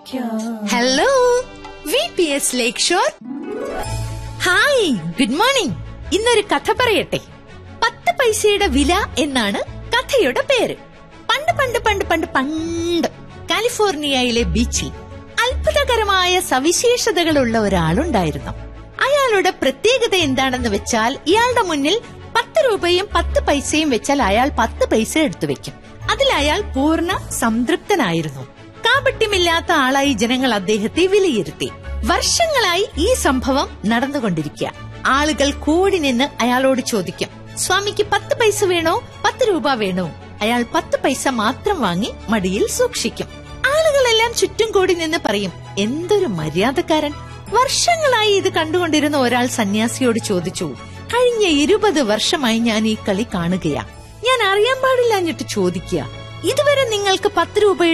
hello V P S lakeshore hi good morning ഇന്നൊരു കഥ പറയട്ടെ പത്ത് പൈസയുടെ വില എന്നാണ് കഥയുടെ പേര് പണ്ട് പണ്ട് പണ്ട് പണ്ട് പണ്ട് കാലിഫോർണിയയിലെ ബീച്ചിൽ അത്ഭുതകരമായ സവിശേഷതകളുള്ള ഒരാളുണ്ടായിരുന്നു അയാളുടെ പ്രത്യേകത എന്താണെന്ന് വെച്ചാൽ ഇയാളുടെ മുന്നിൽ പത്ത് രൂപയും പത്ത് പൈസയും വെച്ചാൽ അയാൾ പത്ത് പൈസ എടുത്തു വെക്കും അതിൽ അയാൾ പൂർണ്ണ സംതൃപ്തനായിരുന്നു കാപട്യമില്ലാത്ത ആളായി ജനങ്ങൾ അദ്ദേഹത്തെ വിലയിരുത്തി വർഷങ്ങളായി ഈ സംഭവം നടന്നുകൊണ്ടിരിക്കുക ആളുകൾ കൂടി നിന്ന് അയാളോട് ചോദിക്കും സ്വാമിക്ക് പത്ത് പൈസ വേണോ പത്ത് രൂപ വേണോ അയാൾ പത്ത് പൈസ മാത്രം വാങ്ങി മടിയിൽ സൂക്ഷിക്കും ആളുകളെല്ലാം ചുറ്റും കൂടി നിന്ന് പറയും എന്തൊരു മര്യാദക്കാരൻ വർഷങ്ങളായി ഇത് കണ്ടുകൊണ്ടിരുന്ന ഒരാൾ സന്യാസിയോട് ചോദിച്ചു കഴിഞ്ഞ ഇരുപത് വർഷമായി ഞാൻ ഈ കളി കാണുകയാ ഞാൻ അറിയാൻ പാടില്ലാഞ്ഞിട്ട് ചോദിക്കുക ഇതുവരെ നിങ്ങൾക്ക് പത്ത് രൂപ